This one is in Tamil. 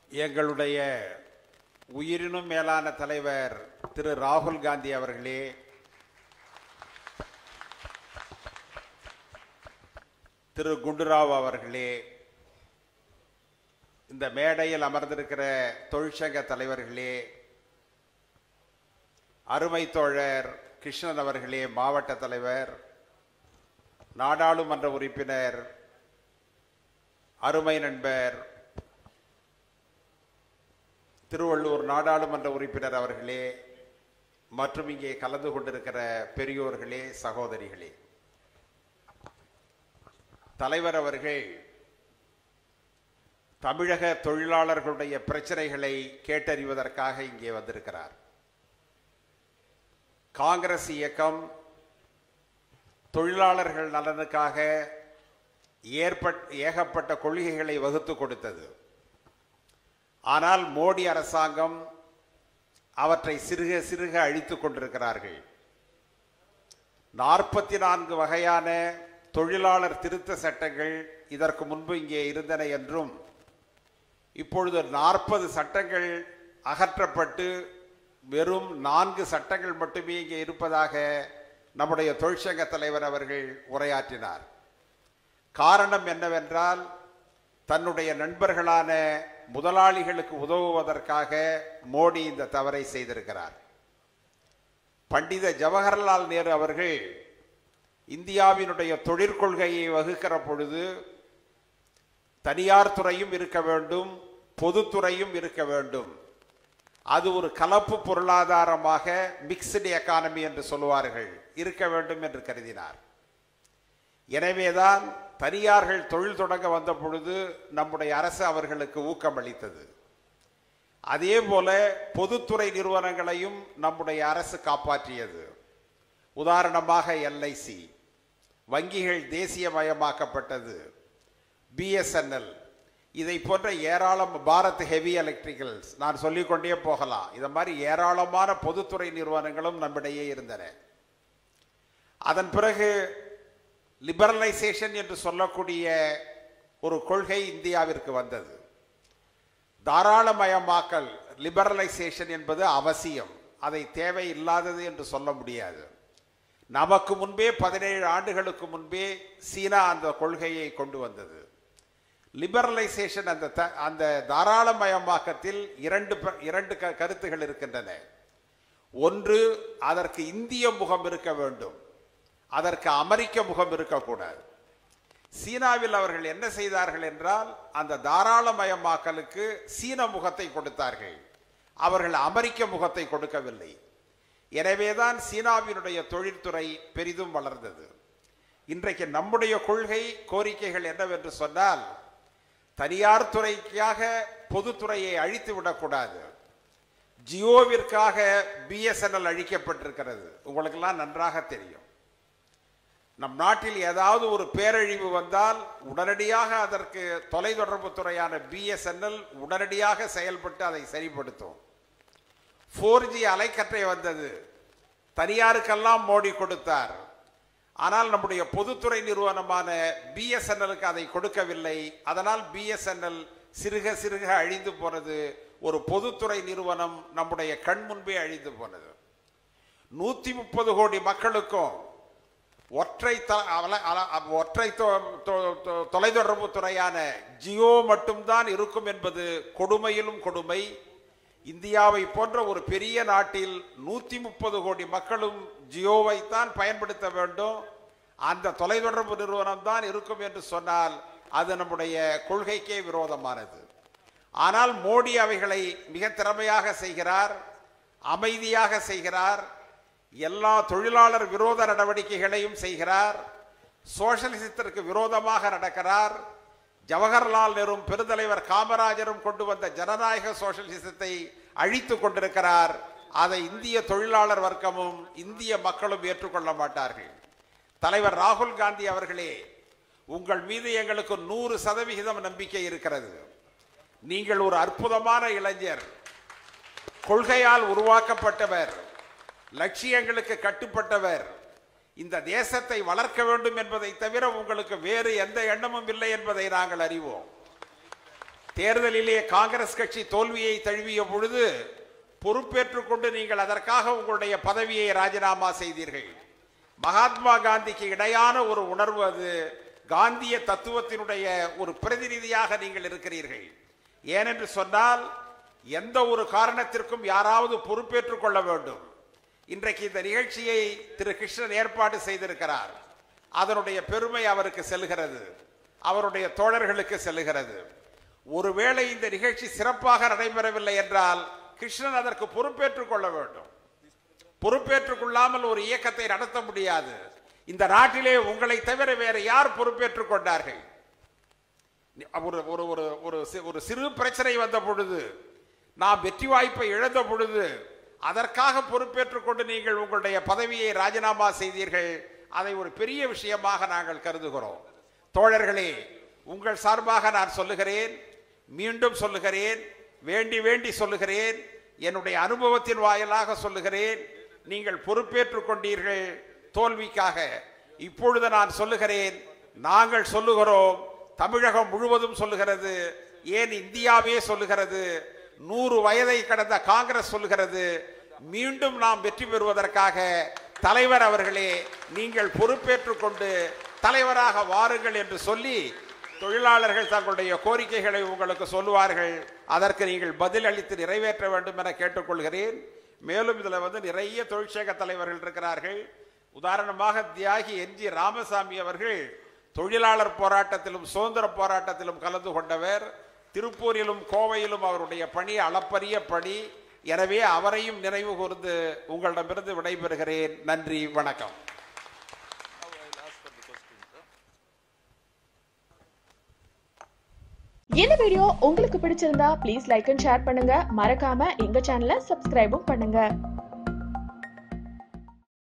எங்களுடைய உயிரினும் மேலான தலைவர் திரு ராகுல் காந்தி அவர்களே திரு குண்டுராவ் அவர்களே இந்த மேடையில் அமர்ந்திருக்கிற தொழிற்சங்க தலைவர்களே அருமை தோழர் கிருஷ்ணன் அவர்களே மாவட்ட தலைவர் நாடாளுமன்ற உறுப்பினர் அருமை நண்பர் திருவள்ளூர் நாடாளுமன்ற உறுப்பினர் அவர்களே மற்றும் இங்கே கலந்து கொண்டிருக்கிற பெரியோர்களே சகோதரிகளே தலைவர் அவர்கள் தமிழக தொழிலாளர்களுடைய பிரச்சனைகளை கேட்டறிவதற்காக இங்கே வந்திருக்கிறார் காங்கிரஸ் இயக்கம் தொழிலாளர்கள் நலனுக்காக ஏற்பட் ஏகப்பட்ட கொள்கைகளை வகுத்து கொடுத்தது ஆனால் மோடி அரசாங்கம் அவற்றை சிறுக சிறுக அழித்துக் கொண்டிருக்கிறார்கள் நாற்பத்தி நான்கு வகையான தொழிலாளர் திருத்த சட்டங்கள் இதற்கு முன்பு இங்கே இருந்தன என்றும் இப்பொழுது நாற்பது சட்டங்கள் அகற்றப்பட்டு வெறும் நான்கு சட்டங்கள் மட்டுமே இங்கே இருப்பதாக நம்முடைய தொழிற்சங்க தலைவர் அவர்கள் உரையாற்றினார் காரணம் என்னவென்றால் தன்னுடைய நண்பர்களான முதலாளிகளுக்கு உதவுவதற்காக மோடி இந்த தவறை செய்திருக்கிறார் பண்டித ஜவஹர்லால் நேரு அவர்கள் இந்தியாவினுடைய தொழிற்கொள்கையை வகுக்கிற பொழுது தனியார் துறையும் இருக்க வேண்டும் பொதுத்துறையும் இருக்க வேண்டும் அது ஒரு கலப்பு பொருளாதாரமாக மிக்சடு எக்கானமி என்று சொல்லுவார்கள் இருக்க வேண்டும் என்று கருதினார் எனவேதான் தனியார்கள் தொழில் தொடங்க வந்த பொழுது நம்முடைய அரசு அவர்களுக்கு ஊக்கமளித்தது அதே போல பொதுத்துறை நிறுவனங்களையும் நம்முடைய அரசு காப்பாற்றியது உதாரணமாக எல்ஐசி வங்கிகள் தேசியமயமாக்கப்பட்டது பிஎஸ்என்எல் இதை போன்ற ஏராளம் பாரத் ஹெவி எலக்ட்ரிக்கல்ஸ் நான் சொல்லிக்கொண்டே போகலாம் இதை மாதிரி ஏராளமான பொதுத்துறை நிறுவனங்களும் நம்மிடையே இருந்தன அதன் பிறகு லிபரலைசேஷன் என்று சொல்லக்கூடிய ஒரு கொள்கை இந்தியாவிற்கு வந்தது தாராளமயமாக்கல் லிபரலைசேஷன் என்பது அவசியம் அதை தேவை இல்லாதது என்று சொல்ல முடியாது நமக்கு முன்பே பதினேழு ஆண்டுகளுக்கு முன்பே சீனா அந்த கொள்கையை கொண்டு வந்தது லிபரலைசேஷன் அந்த த- அந்த தாராளமயமாக்கத்தில் இரண்டு ப- இரண்டு க- கருத்துகள் இருக்கின்றன ஒன்று அதற்கு இந்திய முகம் இருக்க வேண்டும் அதற்கு அமெரிக்க முகம் இருக்கக்கூடாது சீனாவில் அவர்கள் என்ன செய்தார்கள் என்றால் அந்த தாராளமயமாக்கலுக்கு சீன முகத்தை கொடுத்தார்கள் அவர்கள் அமெரிக்க முகத்தை கொடுக்கவில்லை எனவேதான் சீனாவினுடைய தொழில்துறை பெரிதும் வளர்ந்தது இன்றைக்கு நம்முடைய கொள்கை கோரிக்கைகள் என்னவென்று சொன்னால் தனியார் துறைக்காக பொதுத்துறையை அழித்து விடக்கூடாது ஜியோவிற்காக பிஎஸ்என்எல் அழிக்கப்பட்டிருக்கிறது உங்களுக்கெல்லாம் நன்றாக தெரியும் நம் நாட்டில் ஏதாவது ஒரு பேரழிவு வந்தால் உடனடியாக அதற்கு தொலைத்தொடர்பு துறையான பிஎஸ்என்எல் உடனடியாக செயல்பட்டு அதை சரிப்படுத்தும் ஃபோர் ஜி அலைக்கற்றை வந்தது தனியாருக்கெல்லாம் மோடி கொடுத்தார் ஆனால் நம்முடைய பொதுத்துறை நிறுவனமான பிஎஸ்என்எலுக்கு அதை கொடுக்கவில்லை அதனால் பிஎஸ்என்எல் சிறுக சிறுக அழிந்து போனது ஒரு பொதுத்துறை நிறுவனம் நம்முடைய கண் முன்பே அழிந்து போனது நூத்தி முப்பது கோடி மக்களுக்கும் ஒற்றை த- அல- அல- ஒற்றை தொ- தொ- தொ- தொலைத்தொடர்பு துறையான ஜியோ மட்டும்தான் இருக்கும் என்பது கொடுமையிலும் கொடுமை இந்தியாவை போன்ற ஒரு பெரிய நாட்டில் நூத்தி முப்பது கோடி மக்களும் ஜியோவைத்தான் பயன்படுத்த வேண்டும் அந்த தொலைத்தொடர்பு நிறுவனம் தான் இருக்கும் என்று சொன்னால் அது நம்முடைய கொள்கைக்கே விரோதமானது ஆனால் மோடி அவைகளை மிக திறமையாக செய்கிறார் அமைதியாக செய்கிறார் எல்லா தொழிலாளர் விரோத நடவடிக்கைகளையும் செய்கிறார் சோஷலிசத்திற்கு விரோதமாக நடக்கிறார் ஜவஹர்லால் நேரும் பெருந்தலைவர் காமராஜரும் கொண்டு வந்த ஜனநாயக சோஷலிசத்தை அழித்து கொண்டிருக்கிறார் அதை இந்திய தொழிலாளர் வர்க்கமும் இந்திய மக்களும் ஏற்றுக்கொள்ள மாட்டார்கள் தலைவர் ராகுல் காந்தி அவர்களே உங்கள் மீது எங்களுக்கு நூறு சதவிகிதம் நம்பிக்கை இருக்கிறது நீங்கள் ஒரு அற்புதமான இளைஞர் கொள்கையால் உருவாக்கப்பட்டவர் லட்சியங்களுக்கு கட்டுப்பட்டவர் இந்த தேசத்தை வளர்க்க வேண்டும் என்பதை தவிர உங்களுக்கு வேறு எந்த எண்ணமும் இல்லை என்பதை நாங்கள் அறிவோம் தேர்தலிலே காங்கிரஸ் கட்சி தோல்வியை தழுவிய பொழுது பொறுப்பேற்றுக் கொண்டு நீங்கள் அதற்காக உங்களுடைய பதவியை ராஜினாமா செய்தீர்கள் மகாத்மா காந்திக்கு இடையான ஒரு உணர்வு அது காந்திய தத்துவத்தினுடைய ஒரு பிரதிநிதியாக நீங்கள் இருக்கிறீர்கள் ஏனென்று சொன்னால் எந்த ஒரு காரணத்திற்கும் யாராவது பொறுப்பேற்றுக் கொள்ள வேண்டும் இன்றைக்கு இந்த நிகழ்ச்சியை திரு கிருஷ்ணன் ஏற்பாடு செய்திருக்கிறார் அதனுடைய பெருமை அவருக்கு செல்கிறது அவருடைய தோழர்களுக்கு செல்கிறது ஒருவேளை இந்த நிகழ்ச்சி சிறப்பாக நடைபெறவில்லை என்றால் கிருஷ்ணன் அதற்கு பொறுப்பேற்றுக் கொள்ள வேண்டும் பொறுப்பேற்றுக் கொள்ளாமல் ஒரு இயக்கத்தை நடத்த முடியாது இந்த நாட்டிலே உங்களை தவிர வேற யார் பொறுப்பேற்றுக் கொண்டார்கள் ஒரு ஒரு ஒரு ஒரு சி- ஒரு சிறு பிரச்சனை வந்த பொழுது நாம் வெற்றி வாய்ப்பை இழந்த பொழுது அதற்காக பொறுப்பேற்றுக் கொண்டு நீங்கள் உங்களுடைய பதவியை ராஜினாமா செய்தீர்கள் அதை ஒரு பெரிய விஷயமாக நாங்கள் கருதுகிறோம் தோழர்களே உங்கள் சார்பாக நான் சொல்லுகிறேன் மீண்டும் சொல்லுகிறேன் வேண்டி வேண்டி சொல்லுகிறேன் என்னுடைய அனுபவத்தின் வாயிலாக சொல்லுகிறேன் நீங்கள் பொறுப்பேற்றுக் கொண்டீர்கள் தோல்விக்காக இப்பொழுது நான் சொல்லுகிறேன் நாங்கள் சொல்லுகிறோம் தமிழகம் முழுவதும் சொல்லுகிறது ஏன் இந்தியாவே சொல்லுகிறது நூறு வயதை கடந்த காங்கிரஸ் சொல்லுகிறது மீண்டும் நாம் வெற்றி பெறுவதற்காக தலைவர் அவர்களே நீங்கள் பொறுப்பேற்றுக் கொண்டு தலைவராக வாருங்கள் என்று சொல்லி தொழிலாளர்கள் தங்களுடைய கோரிக்கைகளை உங்களுக்கு சொல்லுவார்கள் அதற்கு நீங்கள் பதில் அளித்து நிறைவேற்ற வேண்டும் என கேட்டுக்கொள்கிறேன் மேலும் இதுல வந்து நிறைய தொழிற்சங்க தலைவர்கள் இருக்கிறார்கள் உதாரணமாக தியாகி என் ஜி ராமசாமி அவர்கள் தொழிலாளர் போராட்டத்திலும் சுதந்திர போராட்டத்திலும் கலந்து கொண்டவர் திருப்பூரிலும் கோவையிலும் அவருடைய பணி அளப்பரிய பணி எனவே அவரையும் நினைவு கூர்ந்து உங்களிடமிருந்து விடைபெறுகிறேன் நன்றி வணக்கம் இந்த வீடியோ உங்களுக்கு பிடிச்சிருந்தா ப்ளீஸ் லைக் அண்ட் ஷேர் பண்ணுங்க மறக்காம எங்க சேனலை சப்ஸ்கிரைபும் பண்ணுங்க